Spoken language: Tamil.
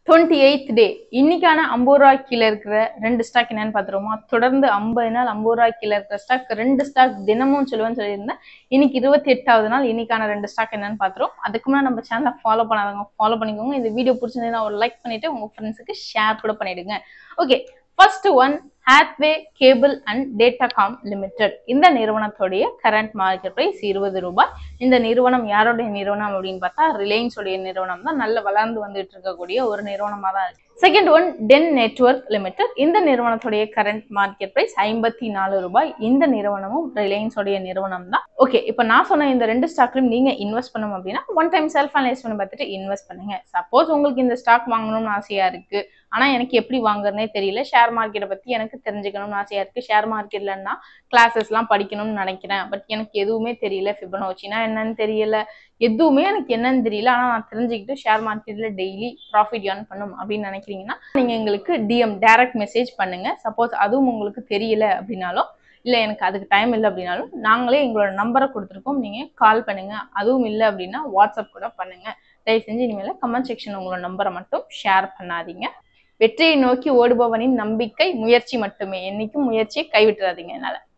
டுவெண்ட்டி எயித் டே இன்னைக்கான ஐம்பது ரூபாய் கீழே இருக்கிற ரெண்டு ஸ்டாக் என்னன்னு பார்த்துருவோமா தொடர்ந்து ஐம்பது நாள் ஐம்பது ரூபாய் கீழே இருக்கிற ஸ்டாக் ரெண்டு ஸ்டாக் தினமும் சொல்லுவேன்னு சொல்லியிருந்தேன் இன்னைக்கு இருபத்தி எட்டாவது நாள் இன்னைக்கான ரெண்டு ஸ்டாக் என்னன்னு பார்த்துருவோம் அதுக்கு முன்னாடி நம்ம சேனலை ஃபாலோ பண்ணாதவங்க ஃபாலோ பண்ணிக்கோங்க இந்த வீடியோ பிடிச்சிருந்தா ஒரு லைக் பண்ணிட்டு உங்க ஃப்ரெண்ட்ஸுக்கு ஷேர் கூட பண்ணிடுங்க okay first one Hathway cable and Datacom limited இந்த நிறுவனத்துடைய கரண்ட் மார்க்கெட் பிரைஸ் இருபது ரூபாய் இந்த நிறுவனம் யாருடைய நிறுவனம் அப்படின்னு பார்த்தா ரிலையன்ஸ் உடைய நிறுவனம் தான் நல்ல வளர்ந்து வந்துட்டு இருக்கக்கூடிய ஒரு நிறுவனமா தான் இருக்கு second one Den network limited இந்த நிறுவனத்துடைய கரண்ட் மார்க்கெட் பிரைஸ் ஐம்பத்தி நாலு ரூபாய் இந்த நிறுவனமும் ரிலையன்ஸ் உடைய நிறுவனம் தான் ஓகே இப்போ நான் சொன்ன இந்த ரெண்டு ஸ்டாக்லையும் நீங்க இன்வெஸ்ட் பண்ணணும் அப்படின்னா ஒன் டைம் செல்ஃப் அனலைஸ் பண்ணி பார்த்துட்டு இன்வெஸ்ட் பண்ணுங்க சப்போஸ் உங்களுக்கு இந்த ஸ்டாக் வாங்கணும்னு ஆசையா இருக்கு ஆனா எனக்கு எப்படி வாங்குறதுனே தெரியல ஷேர் மார்க்கெட்டை பத்தி எனக்கு தெரிஞ்சுக்கணும்னு ஆசையா இருக்கு ஷேர் மார்க்கெட்லன்னா கிளாஸஸ் எல்லாம் படிக்கணும்னு நினைக்கிறேன் பட் எனக்கு எதுவுமே தெரியல ஃபிபனோச்சினா என்னன்னு தெரியல எதுவுமே எனக்கு என்னன்னு தெரியல ஆனா நான் தெரிஞ்சுக்கிட்டு ஷேர் மார்க்கெட்ல டெய்லி ப்ராஃபிட் ஏர்ன் பண்ணும் அப்படின்னு நினைக்கிறீங்கன்னா நீங்க எங்களுக்கு டிஎம் டைரக்ட் மெசேஜ் பண்ணுங்க சப்போஸ் அதுவும் உங்களுக்கு தெரியல அப்படின்னாலும் இல்லை எனக்கு அதுக்கு டைம் இல்லை அப்படின்னாலும் நாங்களே எங்களோட நம்பரை கொடுத்துருக்கோம் நீங்கள் கால் பண்ணுங்க அதுவும் இல்லை அப்படின்னா வாட்ஸ்அப் கூட பண்ணுங்க தயவு செஞ்சு இனிமேல் கமெண்ட் செக்ஷன் உங்களோட நம்பரை மட்டும் ஷேர் பண்ணாதீங்க வெற்றியை நோக்கி ஓடுபவனின் நம்பிக்கை முயற்சி மட்டுமே என்னைக்கும் முயற்சியை கைவிட்டுறாதீங்க என்னால